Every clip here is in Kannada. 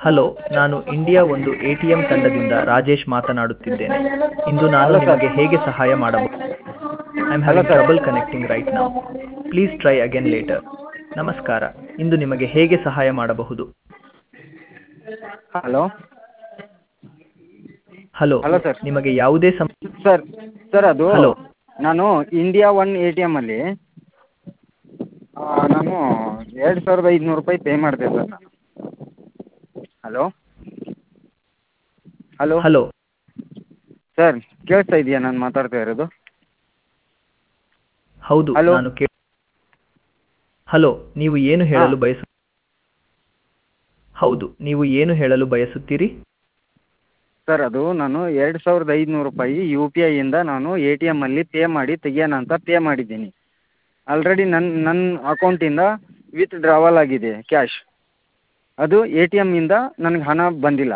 ಹಲೋ ನಾನು ಇಂಡಿಯಾ ಒಂದು ಎ ಟಿ ಎಂ ತಂಡದಿಂದ ರಾಜೇಶ್ ಮಾತನಾಡುತ್ತಿದ್ದೇನೆ ಇಂದು ನಾನು Hello, sir. ನಿಮಗೆ ಹೇಗೆ ಸಹಾಯ ಮಾಡಬಹುದು I am having sir. Trouble connecting right now please try again later ನಮಸ್ಕಾರ ಇಂದು ನಿಮಗೆ ಹೇಗೆ ಸಹಾಯ ಮಾಡಬಹುದು ಹಲೋ ಹಲೋ Hello, sir. ನಿಮಗೆ ಯಾವುದೇ ಸಮ ಸರ್ ಸರ್ ಅದು Hello. ನಾನು ಇಂಡಿಯಾ ಒನ್ ಎ ಟಿ ಎಮ್ಮಲ್ಲಿ ನಾನು ಎರಡು ಸಾವಿರದ ಐದುನೂರು ರೂಪಾಯಿ ಪೇ ಮಾಡಿದೆ ಸರ್ ನಾನು ಹಲೋ ಹಲೋ ಹಲೋ ಸರ್ ಕೇಳಿಸ್ತಾ ಇದೆಯಾ ನಾನು ಮಾತಾಡ್ತಾ ಇರೋದು ಹೌದು Hello. ನಾನು ಕೇ ಹಲೋ ನೀವು ಏನು ಹೇಳಲು ಬಯಸು ಹೌದು ನೀವು ಏನು ಹೇಳಲು ಬಯಸುತ್ತೀರಿ ಸರ್ ಅದು ನಾನು ಎರಡು ಸಾವಿರದ ಐದುನೂರು ರೂಪಾಯಿ ಯು ಪಿ ಐಯಿಂದ ನಾನು ಎ ಟಿ ಎಮ್ಮಲ್ಲಿ ಪೇ ಮಾಡಿ ತೆಗಿಯೋಣ ಅಂತ ಪೇ ಮಾಡಿದ್ದೀನಿ ಆಲ್ರೆಡಿ ನನ್ನ ನನ್ನ ಅಕೌಂಟಿಂದ ವಿತ್ ಡ್ರಾವಲ್ ಆಗಿದೆ ಕ್ಯಾಶ್ ಅದು ಎ ಟಿ ಎಮ್ಮಿಂದ ನನಗೆ ಹಣ ಬಂದಿಲ್ಲ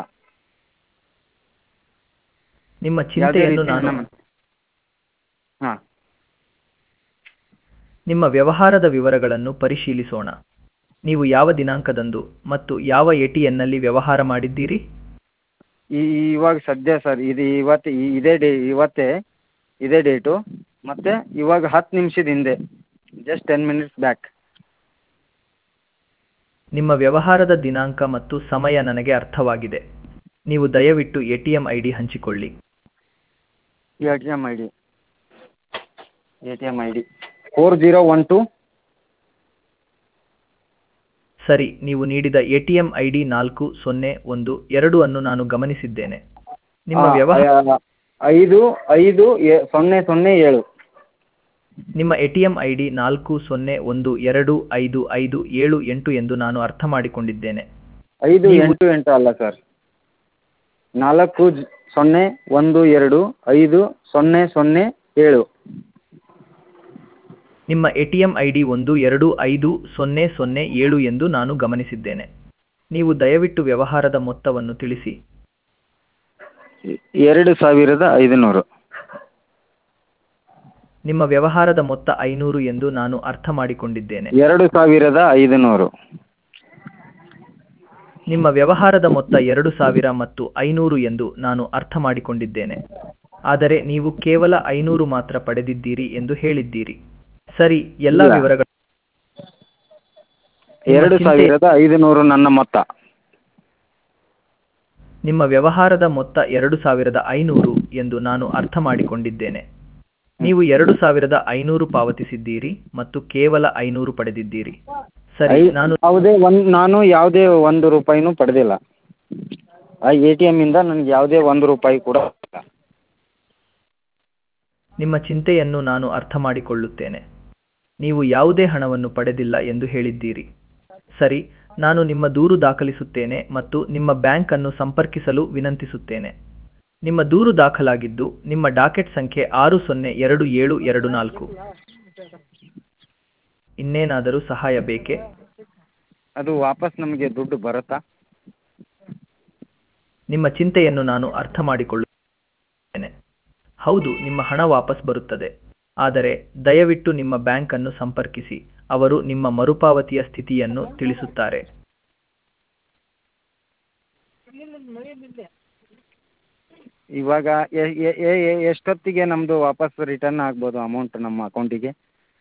ನಿಮ್ಮ ಯಾವುದೇ ಚಿಂತೆಯನ್ನು ರೀತಿ ನಾನು ಹಣ ಹಾಂ ನಿಮ್ಮ ವ್ಯವಹಾರದ ವಿವರಗಳನ್ನು ಪರಿಶೀಲಿಸೋಣ ನೀವು ಯಾವ ದಿನಾಂಕದಂದು ಮತ್ತು ಯಾವ ಎಟಿಎನ್ನಲ್ಲಿ ವ್ಯವಹಾರ ಮಾಡಿದ್ದೀರಿ ಈ ಇವಾಗ ಸದ್ಯ ಸರ್ ಇದು ಇವತ್ತು ಈ- ಇದೇ ಡೇ ಇವತ್ತೇ ಇದೇ ಡೇಟು ಮತ್ತು ಇವಾಗ ಹತ್ತು ನಿಮಿಷದ ಹಿಂದೆ ಜಸ್ಟ್ ಟೆನ್ ಮಿನಿಟ್ಸ್ ಬ್ಯಾಕ್ ನಿಮ್ಮ ವ್ಯವಹಾರದ ದಿನಾಂಕ ಮತ್ತು ಸಮಯ ನನಗೆ ಅರ್ಥವಾಗಿದೆ ನೀವು ದಯವಿಟ್ಟು ಎಟಿಎಂ ಐ ಡಿ ಹಂಚಿಕೊಳ್ಳಿ A T M I D A T M I D four zero one two ಸರಿ ನೀವು ನೀಡಿದ ಎಟಿಎಂ ಐ ಡಿ ನಾಲ್ಕು ಸೊನ್ನೆ ಒಂದು ಎರಡು ಅನ್ನು ನಾನು ಗಮನಿಸಿದ್ದೇನೆ ನಿಮ್ಮ ವ್ಯವಹಾರ ಐದು ಐದು ಎ- ಸೊನ್ನೆ ಸೊನ್ನೆ ಏಳು ನಿಮ್ಮ ಎಟಿಎಂ ಐ ಡಿ ನಾಲ್ಕು ಸೊನ್ನೆ ಒಂದು ಎರಡು ಐದು ಐದು ಏಳು ಎಂಟು ಎಂದು ನಾನು ಅರ್ಥ ಮಾಡಿಕೊಂಡಿದ್ದೇನೆ ಐದು ನೀವು- ಎಂಟು ಎಂಟು ಅಲ್ಲ ಸರ್ ನಾಲ್ಕು ಜ್- ಸೊನ್ನೆ ಒಂದು ಎರಡು ಐದು ಸೊನ್ನೆ ಸೊನ್ನೆ ಏಳು ನಿಮ್ಮ ಎಟಿಎಂ ಐ ಡಿ ಒಂದು ಎರಡು ಐದು ಸೊನ್ನೆ ಸೊನ್ನೆ ಏಳು ಎಂದು ನಾನು ಗಮನಿಸಿದ್ದೇನೆ ನೀವು ದಯವಿಟ್ಟು ವ್ಯವಹಾರದ ಮೊತ್ತವನ್ನು ತಿಳಿಸಿ ಎರಡು ಸಾವಿರದ ಐದುನೂರು ನಿಮ್ಮ ವ್ಯವಹಾರದ ಮೊತ್ತ ಐನೂರು ಎಂದು ನಾನು ಅರ್ಥ ಮಾಡಿಕೊಂಡಿದ್ದೇನೆ ಎರಡು ಸಾವಿರದ ಐದುನೂರು ನಿಮ್ಮ ವ್ಯವಹಾರದ ಮೊತ್ತ ಎರಡು ಸಾವಿರ ಮತ್ತು ಐನೂರು ಎಂದು ನಾನು ಅರ್ಥ ಮಾಡಿಕೊಂಡಿದ್ದೇನೆ ಆದರೆ ನೀವು ಕೇವಲ ಐನೂರು ಮಾತ್ರ ಪಡೆದಿದ್ದೀರಿ ಎಂದು ಹೇಳಿದ್ದೀರಿ ಸರಿ ಎಲ್ಲ ಇಲ್ಲ. ವಿವರಗಳು ನಿಮ್ಮ ಎರಡು ಚಿಂತೆ- ಸಾವಿರದ ಐದುನೂರು ನನ್ನ ಮೊತ್ತ ನಿಮ್ಮ ವ್ಯವಹಾರದ ಮೊತ್ತ ಎರಡು ಸಾವಿರದ ಐನೂರು ಎಂದು ನಾನು ಅರ್ಥ ಮಾಡಿಕೊಂಡಿದ್ದೇನೆ ನೀವು ಎರಡು ಸಾವಿರದ ಐನೂರು ಪಾವತಿಸಿದ್ದೀರಿ ಮತ್ತು ಕೇವಲ ಐನೂರು ಪಡೆದಿದ್ದೀರಿ ಸರಿ ಐ- ನಾನು ಯಾವುದೇ ಒಂದು ನಾನು ಯಾವುದೇ ಒಂದು ರೂಪಾಯಿನೂ ಪಡೆದಿಲ್ಲ ಆ ಎ ಟಿ ಎಮ್ಮಿಂದ ನನಗೆ ಯಾವುದೇ ಒಂದು ರೂಪಾಯಿ ಕೂಡ ಬಂದಿಲ್ಲ. ನಿಮ್ಮ ಚಿಂತೆಯನ್ನು ನಾನು ಅರ್ಥ ಮಾಡಿಕೊಳ್ಳುತ್ತೇನೆ ನೀವು ಯಾವುದೇ ಹಣವನ್ನು ಪಡೆದಿಲ್ಲ ಎಂದು ಹೇಳಿದ್ದೀರಿ ಸರಿ ನಾನು ನಿಮ್ಮ ದೂರು ದಾಖಲಿಸುತ್ತೇನೆ ಮತ್ತು ನಿಮ್ಮ ಬ್ಯಾಂಕ್ ಅನ್ನು ಸಂಪರ್ಕಿಸಲು ವಿನಂತಿಸುತ್ತೇನೆ ನಿಮ್ಮ ದೂರು ದಾಖಲಾಗಿದ್ದು ನಿಮ್ಮ ಡಾಕೆಟ್ ಸಂಖ್ಯೆ ಆರು ಸೊನ್ನೆ ಎರಡು ಏಳು ಎರಡು ನಾಲ್ಕು ಇನ್ನೇನಾದರೂ ಸಹಾಯ ಬೇಕೇ ಅದು ವಾಪಸ್ ನಮಗೆ ದುಡ್ಡು ಬರುತ್ತಾ ನಿಮ್ಮ ಚಿಂತೆಯನ್ನು ನಾನು ಅರ್ಥ ಮಾಡಿಕೊಳ್ಳುತ್ತೇನೆ ಹೌದು ನಿಮ್ಮ ಹಣ ವಾಪಸ್ ಬರುತ್ತದೆ ಆದರೆ ದಯವಿಟ್ಟು ನಿಮ್ಮ ಬ್ಯಾಂಕ್ ಅನ್ನು ಸಂಪರ್ಕಿಸಿ ಅವರು ನಿಮ್ಮ ಮರುಪಾವತಿಯ ಸ್ಥಿತಿಯನ್ನು ತಿಳಿಸುತ್ತಾರೆ ಇವಾಗ ಎ- ಎ- ಎ- ಎ- ಎಷ್ಟೊತ್ತಿಗೆ ನಮ್ಮದು ವಾಪಸ್ ರಿಟರ್ನ್ ಆಗ್ಬೋದು ಅಮೌಂಟ್ ನಮ್ಮ ಅಕೌಂಟಿಗೆ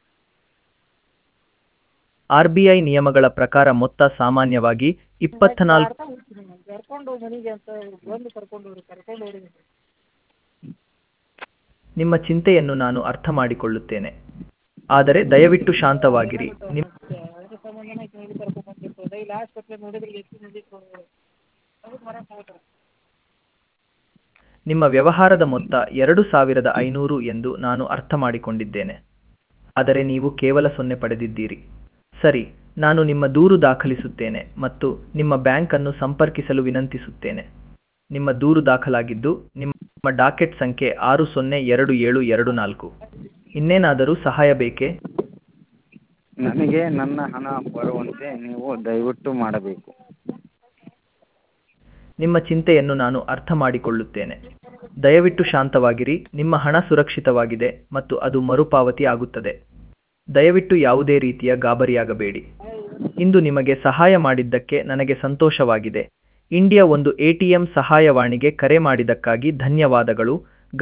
ಆರ್ ಬಿ ಐ ನಿಯಮಗಳ ಪ್ರಕಾರ ಮೊತ್ತ ಸಾಮಾನ್ಯವಾಗಿ ಇಪ್ಪತ್ನಾಲ್ಕು ನಿಮ್ಮ ಚಿಂತೆಯನ್ನು ನಾನು ಅರ್ಥ ಮಾಡಿಕೊಳ್ಳುತ್ತೇನೆ ಆದರೆ ದಯವಿಟ್ಟು ಶಾಂತವಾಗಿರಿ ನಿಮ್ಮ ನಿಮ್ಮ ವ್ಯವಹಾರದ ಮೊತ್ತ ಎರಡು ಸಾವಿರದ ಐನೂರು ಎಂದು ನಾನು ಅರ್ಥ ಮಾಡಿಕೊಂಡಿದ್ದೇನೆ ಆದರೆ ನೀವು ಕೇವಲ ಸೊನ್ನೆ ಪಡೆದಿದ್ದೀರಿ ಸರಿ ನಾನು ನಿಮ್ಮ ದೂರು ದಾಖಲಿಸುತ್ತೇನೆ ಮತ್ತು ನಿಮ್ಮ ಬ್ಯಾಂಕ್ ಅನ್ನು ಸಂಪರ್ಕಿಸಲು ವಿನಂತಿಸುತ್ತೇನೆ ನಿಮ್ಮ ದೂರು ದಾಖಲಾಗಿದ್ದು ನಿಮ್ಮ ಡಾಕೆಟ್ ಸಂಖ್ಯೆ ಆರು ಸೊನ್ನೆ ಎರಡು ಏಳು ಎರಡು ನಾಲ್ಕು ಇನ್ನೇನಾದರೂ ಸಹಾಯ ಬೇಕೇ ನನಗೆ ನನ್ನ ಹಣ ಬರುವಂತೆ ನೀವು ದಯವಿಟ್ಟು ಮಾಡಬೇಕು ನಿಮ್ಮ ಚಿಂತೆಯನ್ನು ನಾನು ಅರ್ಥ ಮಾಡಿಕೊಳ್ಳುತ್ತೇನೆ ದಯವಿಟ್ಟು ಶಾಂತವಾಗಿರಿ ನಿಮ್ಮ ಹಣ ಸುರಕ್ಷಿತವಾಗಿದೆ ಮತ್ತು ಅದು ಮರುಪಾವತಿ ಆಗುತ್ತದೆ ದಯವಿಟ್ಟು ಯಾವುದೇ ರೀತಿಯ ಗಾಬರಿಯಾಗಬೇಡಿ ಇಂದು ನಿಮಗೆ ಸಹಾಯ ಮಾಡಿದ್ದಕ್ಕೆ ನನಗೆ ಸಂತೋಷವಾಗಿದೆ ಇಂಡಿಯಾ ಒಂದು ಎಟಿಎಂ ಸಹಾಯವಾಣಿಗೆ ಕರೆ ಮಾಡಿದ್ದಕ್ಕಾಗಿ ಧನ್ಯವಾದಗಳು